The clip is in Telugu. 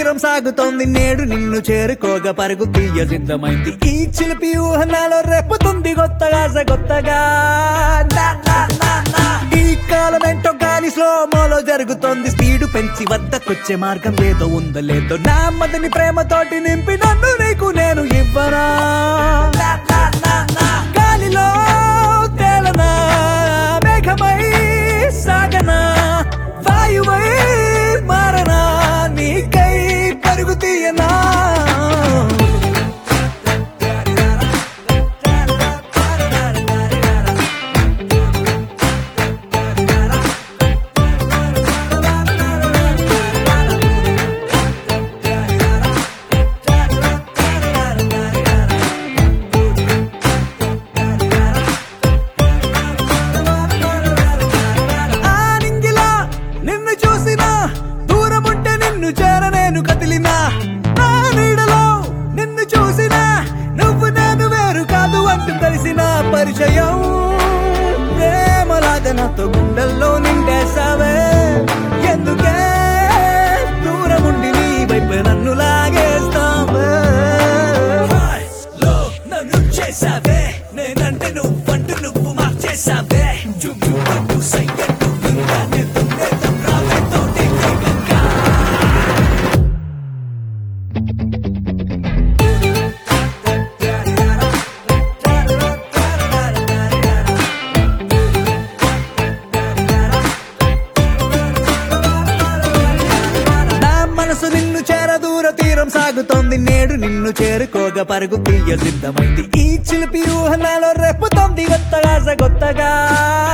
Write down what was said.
తీరం సాగుతోంది నేడు నిన్ను చేరుకోగా పరుగు తీయ సిద్ధమైంది ఈ చిలిపి ఊహనాలో రేపుతుంది కొత్తగా కొత్తగా నా, నా, నా, నా. ఈ కాలం ఏంటో గాలి స్లో మోలో జరుగుతోంది స్పీడ్ పెంచి వద్దకొచ్చే మార్గం ఏదో ఉందో లేదో నా మదని ప్రేమతోటి నింపి నన్ను నీకు నేను ఇవ్వనా నా, నా, నా, నా. గాలిలో తేలనా మేఘమై సాగనా వాయువై మారనా నీకై పరుగు తీయనా ఆ నింగిలా నిన్ను చూసినా దూరం ఉంటే నిన్ను చేర నేను కదిలినా నా నీడలో నిన్ను చూసినా నువ్వు నేను వేరు కాదు అంటూ కలిసిన పరిచయం ప్రేమలాగా నాతో గుండెల్లో నిండేసావే ఎందుకే దూరం ఉండి నీ వైపు నన్ను లాగేస్తావే నన్ను చేసావే నేనంటే నువ్వంటూ నువ్వు మార్చేసావే చుట్టూ పట్టు సయ్యట్టు ఇంకా నిన్ను రావేతోటి వేగంగా నా మనసు నిన్ను చేర దూర తీరం సాగుతోంది నేడు నిన్ను చేరుకోగా పరుగు తీయ సిద్ధమైంది ఈ చిలిపి ఊహనాలో రేపుతోంది కొత్తగా కొత్తగా